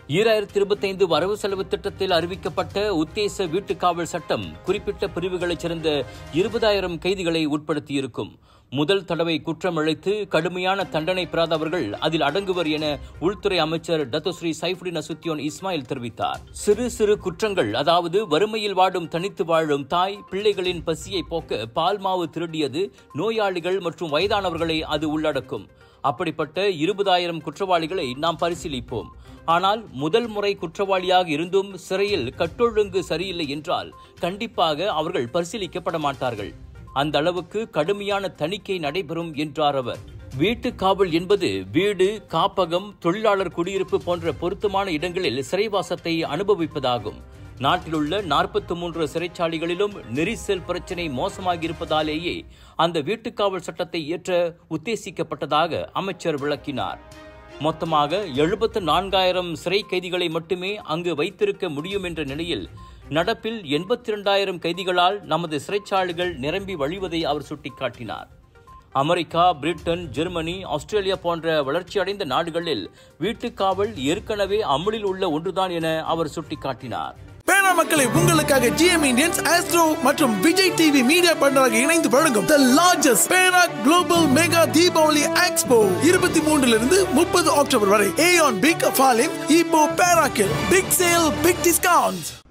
ஈராயிரத்தி இருபத்தைந்து வரவு செலவு திட்டத்தில் அறிவிக்கப்பட்ட உத்தேச வீட்டுக்காவல் சட்டம் குறிப்பிட்ட பிரிவுகளைச் சேர்ந்த இருபதாயிரம் கைதிகளை உட்படுத்தியிருக்கும் முதல் தடவை குற்றம் இழைத்து கடுமையான தண்டனை பெறாதவர்கள் அதில் அடங்குவர் என உள்துறை அமைச்சர் டத்துஸ்ரீ சைஃபுடின் அசுத்தியோன் இஸ்மாயில் தெரிவித்தார் சிறு சிறு குற்றங்கள் அதாவது வறுமையில் வாடும் தனித்து வாழும் தாய் பிள்ளைகளின் பசியை போக்க பால் மாவு திருடியது நோயாளிகள் மற்றும் வயதானவர்களை அது உள்ளடக்கும் அப்படிப்பட்ட இருபதாயிரம் குற்றவாளிகளை நாம் பரிசீலிப்போம் ஆனால் முதல் முறை குற்றவாளியாக இருந்தும் சிறையில் கட்டொழுங்கு சரியில்லை என்றால் கண்டிப்பாக அவர்கள் பரிசீலிக்கப்பட மாட்டார்கள் அந்த அளவுக்கு கடுமையான தணிக்கை நடைபெறும் என்றார் அவர் வீட்டு காவல் என்பது வீடு காப்பகம் தொழிலாளர் குடியிருப்பு போன்ற பொருத்தமான இடங்களில் சிறைவாசத்தை அனுபவிப்பதாகும் நாட்டிலுள்ள நாற்பத்தி மூன்று சிறைச்சாலைகளிலும் நெரிசல் பிரச்சினை மோசமாகியிருப்பதாலேயே அந்த வீட்டுக்காவல் சட்டத்தை இயற்ற உத்தேசிக்கப்பட்டதாக அமைச்சர் விளக்கினார் மொத்தமாக எழுபத்து நான்காயிரம் சிறை கைதிகளை மட்டுமே அங்கு வைத்திருக்க முடியும் என்ற நிலையில் நடப்பில் எண்பத்தி இரண்டாயிரம் கைதிகளால் நமது சிறைச்சாலைகள் நிரம்பி வழிவதை அவர் சுட்டிக்காட்டினார் அமெரிக்கா பிரிட்டன் ஜெர்மனி ஆஸ்திரேலியா போன்ற வளர்ச்சியடைந்த நாடுகளில் வீட்டுக்காவல் ஏற்கனவே அமலில் உள்ள ஒன்றுதான் என அவர் சுட்டிக்காட்டினார் பேனா மக்களை உங்களுக்காக ஜிஎம் இந்தியன்ஸ் ஆஸ்ட்ரோ மற்றும் விஜய் டிவி மீடியா பண்டராக இணைந்து வழங்கும் the largest Penang global mega Deepavali expo இருபத்தி மூன்றிலிருந்து முப்பது அக்டோபர் வரை ஏஆன் பிக் ஃபாலிம் இப்போ பேராக்கில் பிக் சேல் பிக் டிஸ்கவுண்ட்